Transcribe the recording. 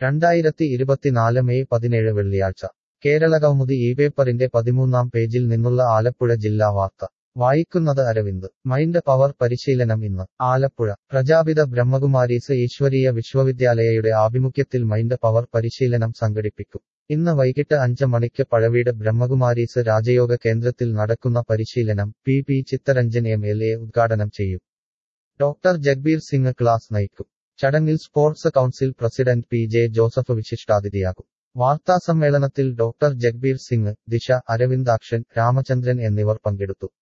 രണ്ടായിരത്തി ഇരുപത്തിനാല് മെയ് പതിനേഴ് വെള്ളിയാഴ്ച കേരള കൗമുദി ഈ പേപ്പറിന്റെ പതിമൂന്നാം പേജിൽ നിന്നുള്ള ആലപ്പുഴ ജില്ലാ വാർത്ത വായിക്കുന്നത് അരവിന്ദ് മൈൻഡ് പവർ പരിശീലനം ഇന്ന് ആലപ്പുഴ പ്രജാപിത ബ്രഹ്മകുമാരീസ് ഈശ്വരീയ വിശ്വവിദ്യാലയയുടെ ആഭിമുഖ്യത്തിൽ മൈൻഡ് പവർ പരിശീലനം സംഘടിപ്പിക്കും ഇന്ന് വൈകിട്ട് അഞ്ച് മണിക്ക് പഴവീട് ബ്രഹ്മകുമാരീസ് രാജയോഗ കേന്ദ്രത്തിൽ നടക്കുന്ന പരിശീലനം P P Chittaranjan M L A ഉദ്ഘാടനം ചെയ്യും ഡോക്ടർ ജഗ്ബീർ സിംഗ് ക്ലാസ് നയിക്കും ചടങ്ങിൽ sports council president P J Joseph വിശിഷ്ടാതിഥിയാകും വാർത്താസമ്മേളനത്തിൽ ഡോക്ടർ ജഗ്ബീർ സിംഗ് ദിശ അരവിന്ദാക്ഷൻ രാമചന്ദ്രൻ എന്നിവർ പങ്കെടുത്തു